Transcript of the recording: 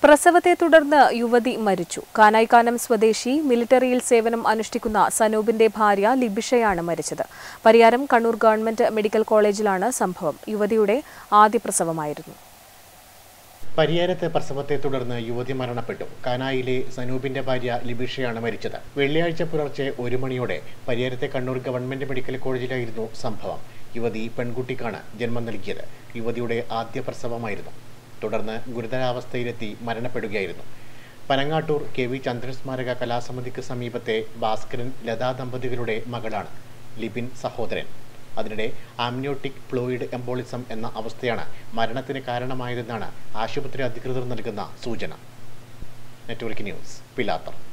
പ്രസവത്തെ തുടർന്ന് യുവതി മരിച്ചു കാനായിക്കാനം സ്വദേശി മിലിറ്ററിയിൽ സേവനം അനുഷ്ഠിക്കുന്ന സനൂപിന്റെ ഭാര്യ ലിബിഷയാണ് മരിച്ചത് പരിയാരം കണ്ണൂർ ഗവൺമെന്റ് മെഡിക്കൽ കോളേജിലാണ് സംഭവം യുവതിയുടെ ആദ്യ പ്രസവമായിരുന്നു പരിയാരത്ത് പ്രസവത്തെ തുടർന്ന് യുവതി മരണപ്പെട്ടു കാനായിലെ സനൂപിന്റെ ഭാര്യ ലിബിഷയാണ് മരിച്ചത് വെള്ളിയാഴ്ച പുലർച്ചെ ഒരു മണിയോടെ പരിയാരത്തെ കണ്ണൂർ ഗവൺമെന്റ് മെഡിക്കൽ കോളേജിലായിരുന്നു സംഭവം യുവതി പെൺകുട്ടിക്കാണ് ജന്മം നൽകിയത് യുവതിയുടെ ആദ്യ പ്രസവമായിരുന്നു തുടർന്ന് ഗുരുതരാവസ്ഥയിലെത്തി മരണപ്പെടുകയായിരുന്നു പനങ്ങാട്ടൂർ കെ വി ചന്ദ്രൻ സ്മാരക കലാസമിതിക്ക് സമീപത്തെ ഭാസ്കരൻ ലതാ ദമ്പതികളുടെ മകളാണ് ലിബിൻ സഹോദരൻ അതിനിടെ ആംനിയോട്ടിക് ഫ്ലൂയിഡ് എംബോളിസം എന്ന അവസ്ഥയാണ് മരണത്തിന് കാരണമായതെന്നാണ് ആശുപത്രി അധികൃതർ നൽകുന്ന സൂചന നെറ്റ്വർക്ക് ന്യൂസ് പിലാത്തർ